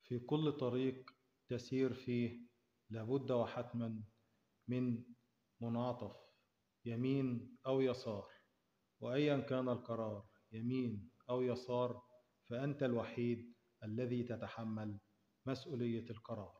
في كل طريق تسير فيه لابد وحتما من منعطف يمين أو يسار وأيا كان القرار يمين أو يسار فأنت الوحيد الذي تتحمل مسؤولية القرار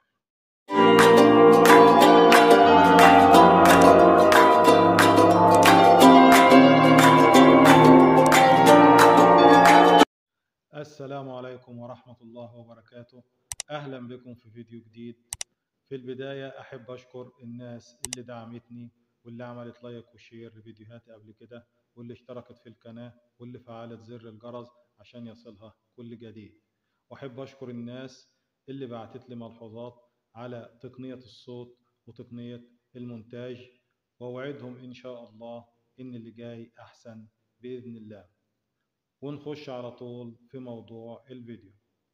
السلام عليكم ورحمة الله وبركاته أهلا بكم في فيديو جديد في البداية أحب أشكر الناس اللي دعمتني واللي عملت لايك وشير لفيديوهاتي قبل كده واللي اشتركت في القناة واللي فعلت زر الجرس عشان يصلها كل جديد وأحب أشكر الناس اللي بعتت لي ملحوظات على تقنية الصوت وتقنية المونتاج وأوعدهم إن شاء الله إن اللي جاي أحسن بإذن الله ونخش على طول في موضوع الفيديو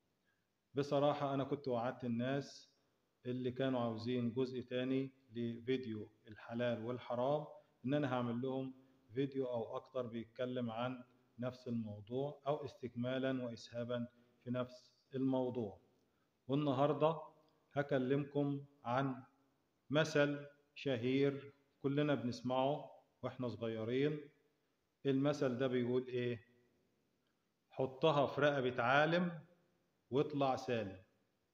بصراحة أنا كنت وعدت الناس اللي كانوا عاوزين جزء تاني لفيديو الحلال والحرام إن أنا هعمل لهم فيديو أو أكتر بيتكلم عن نفس الموضوع أو استكمالا وإسهابا في نفس الموضوع والنهاردة هكلمكم عن مثل شهير كلنا بنسمعه واحنا صغيرين المثل ده بيقول ايه حطها في رقبة عالم واطلع سالم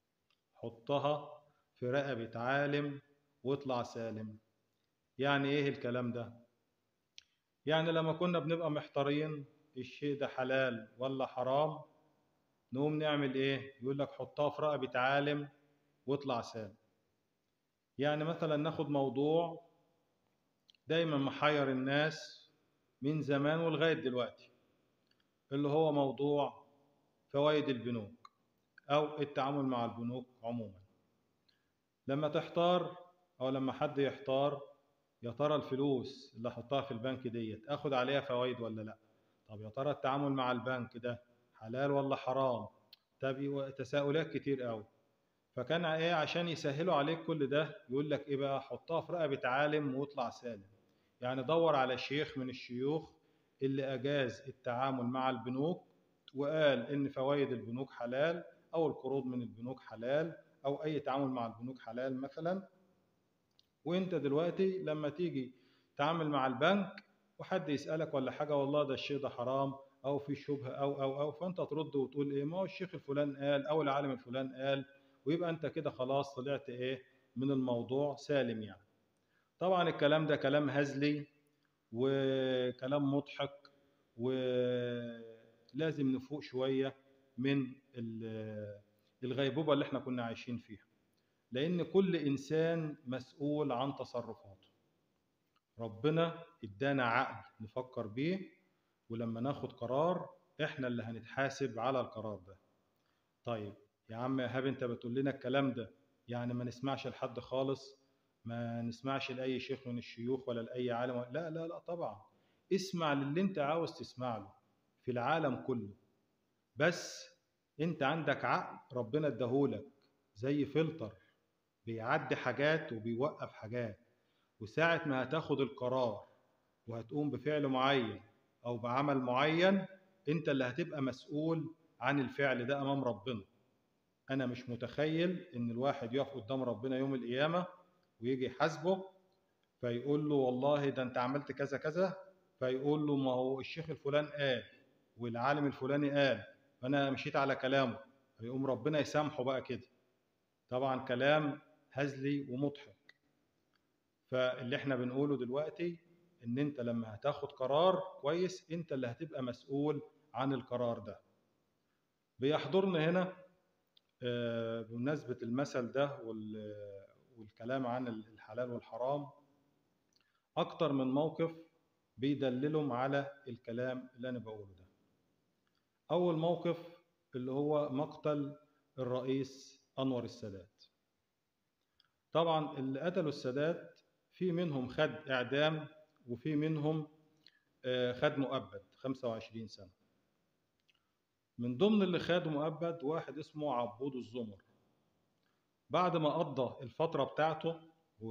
حطها في رقبة عالم واطلع سالم يعني ايه الكلام ده يعني لما كنا بنبقى محتارين الشيء ده حلال ولا حرام نقوم نعمل ايه يقول لك حطها في رقبة عالم واطلع سالم يعني مثلا ناخد موضوع دايما محير الناس من زمان ولغاية دلوقتي اللي هو موضوع فوائد البنوك أو التعامل مع البنوك عموما لما تحتار أو لما حد يحتار يا ترى الفلوس اللي أحطها في البنك ديت أخد عليها فوائد ولا لأ طب يا ترى التعامل مع البنك ده حلال ولا حرام طب تساؤلات كتير قوي فكان ايه عشان يسهلوا عليك كل ده يقول لك ايه بقى حطها في رقبه عالم واطلع سالم يعني دور على شيخ من الشيوخ اللي أجاز التعامل مع البنوك وقال إن فوائد البنوك حلال أو القروض من البنوك حلال أو أي تعامل مع البنوك حلال مثلا وأنت دلوقتي لما تيجي تعامل مع البنك وحد يسألك ولا حاجة والله ده الشيء ده حرام أو في شبهة أو أو أو فأنت ترد وتقول إيه ما هو الشيخ الفلان قال أو العالم الفلان قال ويبقى أنت كده خلاص طلعت إيه من الموضوع سالم يعني طبعا الكلام ده كلام هزلي وكلام مضحك ولازم نفوق شوية من الغيبوبة اللي احنا كنا عايشين فيها لأن كل إنسان مسؤول عن تصرفاته ربنا ادانا عقل نفكر بيه ولما ناخد قرار احنا اللي هنتحاسب على القرار ده طيب يا عم يا هاب انت بتقول لنا الكلام ده يعني ما نسمعش لحد خالص ما نسمعش لأي شيخ من الشيوخ ولا لأي عالم لا لا لا طبعا اسمع للي انت عاوز تسمع له في العالم كله بس انت عندك عقل ربنا اداهولك زي فلتر بيعدي حاجات وبيوقف حاجات وساعة ما هتاخد القرار وهتقوم بفعل معين أو بعمل معين انت اللي هتبقى مسؤول عن الفعل ده أمام ربنا أنا مش متخيل إن الواحد يقف قدام ربنا يوم القيامة ويجي يحاسبه فيقول له والله ده انت عملت كذا كذا فيقول له ما هو الشيخ الفلان قال والعالم الفلاني قال فانا مشيت على كلامه فيقوم ربنا يسامحه بقى كده طبعا كلام هزلي ومضحك فاللي احنا بنقوله دلوقتي ان انت لما هتاخد قرار كويس انت اللي هتبقى مسؤول عن القرار ده بيحضرنا هنا بمناسبة المثل ده والكلام عن الحلال والحرام أكتر من موقف بيدللهم على الكلام اللي أنا بقوله ده أول موقف اللي هو مقتل الرئيس أنور السادات طبعا اللي قتلوا السادات في منهم خد إعدام وفي منهم خد مؤبد 25 سنة من ضمن اللي خدوا مؤبد واحد اسمه عبود الزمر بعد ما قضى الفترة بتاعته و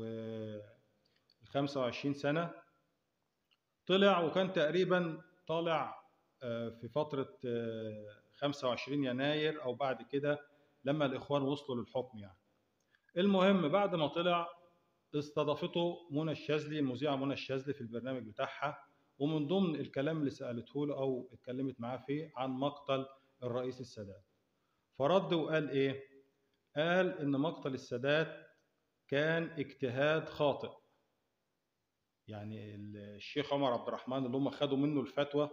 25 سنة طلع وكان تقريبا طالع في فترة 25 يناير أو بعد كده لما الاخوان وصلوا للحكم يعني المهم بعد ما طلع استضافته منى الشاذلي المذيعه منى الشاذلي في البرنامج بتاعها ومن ضمن الكلام اللي سالته له او اتكلمت معاه فيه عن مقتل الرئيس السادات فرد وقال ايه قال ان مقتل السادات كان اجتهاد خاطئ يعني الشيخ عمر عبد الرحمن اللي هم خدوا منه الفتوى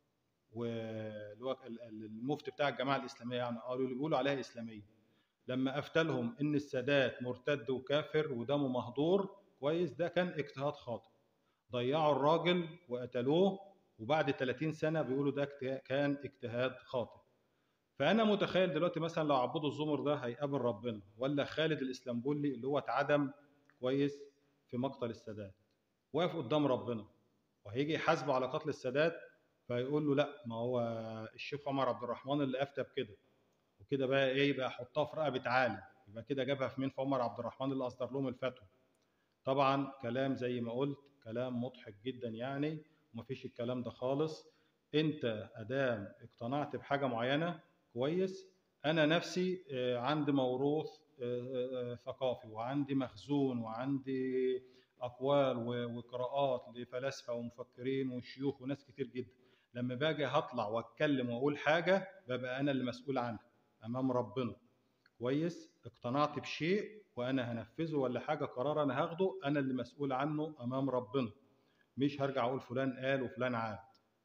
واللي هو المفتي بتاع الجماعه الاسلاميه يعني قالوا اللي بيقولوا عليها اسلاميه لما افتلهم ان السادات مرتد وكافر ودمه مهدور كويس ده كان اجتهاد خاطئ ضيعوا الراجل وقتلوه وبعد 30 سنه بيقولوا ده كان اجتهاد خاطئ فانا متخيل دلوقتي مثلا لو عبود الزمر ده هيقابل ربنا ولا خالد الاسلامبولي اللي هو اتعدم كويس في مقتل السادات واقف قدام ربنا وهيجي يحاسبه على قتل السادات فيقول له لا ما هو الشيخ عمر عبد الرحمن اللي افتى بكده وكده بقى ايه يبقى احطها في رقبه عالم يبقى كده جابها في مين في عمر عبد الرحمن اللي اصدر لهم الفتوى طبعا كلام زي ما قلت كلام مضحك جدا يعني ومفيش الكلام ده خالص انت ادام اقتنعت بحاجه معينه كويس انا نفسي عندي موروث ثقافي وعندي مخزون وعندي اقوال وقراءات لفلاسفه ومفكرين وشيوخ وناس كتير جدا لما باجي هطلع واتكلم واقول حاجه ببقى انا اللي مسؤول عنها امام ربنا كويس اقتنعت بشيء وانا هنفذه ولا حاجه قرار انا هاخده انا اللي مسؤول عنه امام ربنا مش هرجع اقول فلان قال وفلان عاد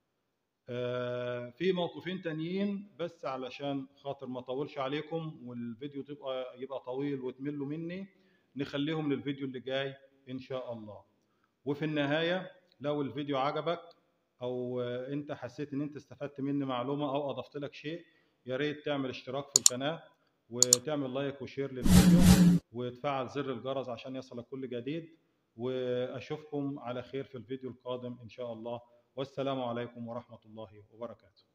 آه في موقفين تانيين بس علشان خاطر ما اطولش عليكم والفيديو تبقى يبقى طويل وتملوا مني نخليهم للفيديو اللي جاي ان شاء الله وفي النهايه لو الفيديو عجبك او انت حسيت ان انت استفدت مني معلومه او اضفت لك شيء يا ريت تعمل اشتراك في القناه وتعمل لايك وشير للفيديو وتفعل زر الجرس عشان يصلك كل جديد واشوفكم على خير في الفيديو القادم ان شاء الله والسلام عليكم ورحمه الله وبركاته